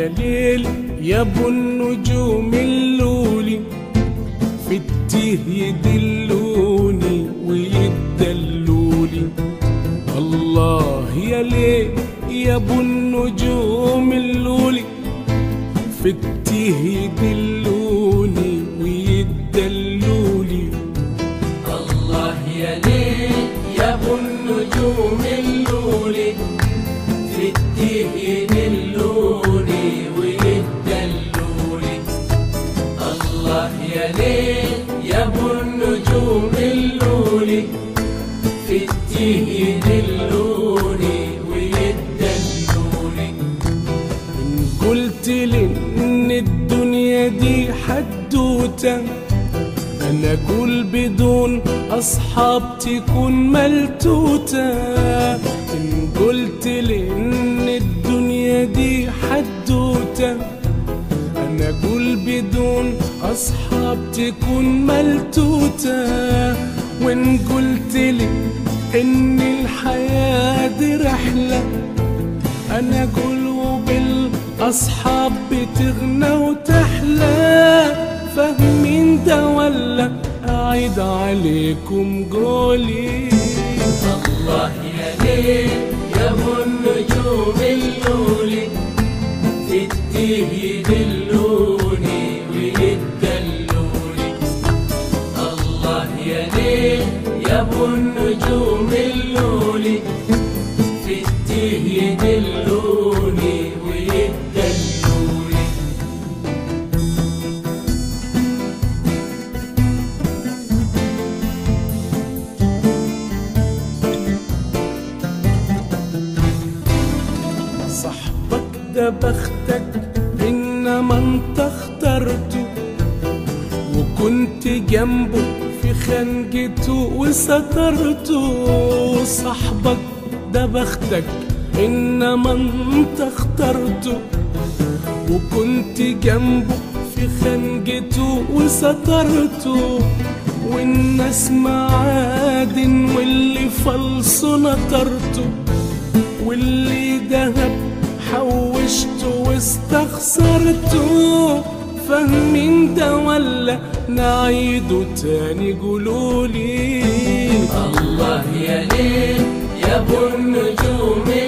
يا ليل يا ابو النجوم اللولي في التيه يدلوني ويدلولي الله يا ليل يا ابو النجوم اللولي في التيه يدلوني ويدلولي الله يا ليل يا ابو النجوم اللولي في التيه يدلوني ويدلوني الله يا ليل يا ابو النجوم اللولي في التيه يدلوني ويدلوني إن قلت لي إن الدنيا دي حدوتة أنا أقول بدون أصحاب تكون ملتوتة إن قلت لي إن الدنيا دي حدوتة أنا أقول بدون أصحاب تكون ملتوتة وإن قلت لي إن الحياة دي رحلة أنا أقول وبالأصحاب بتغنى وتحلى فاهمين ده ولا أعيد عليكم قولي الله يا ليل يا ابو النجوم اللولي في التيه يدلوني ويدلوني الله يا ليل يا ابو النجوم اللولي في التيه يدلوني ويدلوني صاحبك ده بختك إنما انت اخترته وكنت جنبه في خنجته وسترته صاحبك ده بختك إنما انت اخترته وكنت جنبه في خنجته وسترته والناس معادن واللي فلسه نطرته واللي دهب حوشته واستخسرته فاهمين ده ولا نعيده تاني قولولي الله يا ليل يا ابو النجوم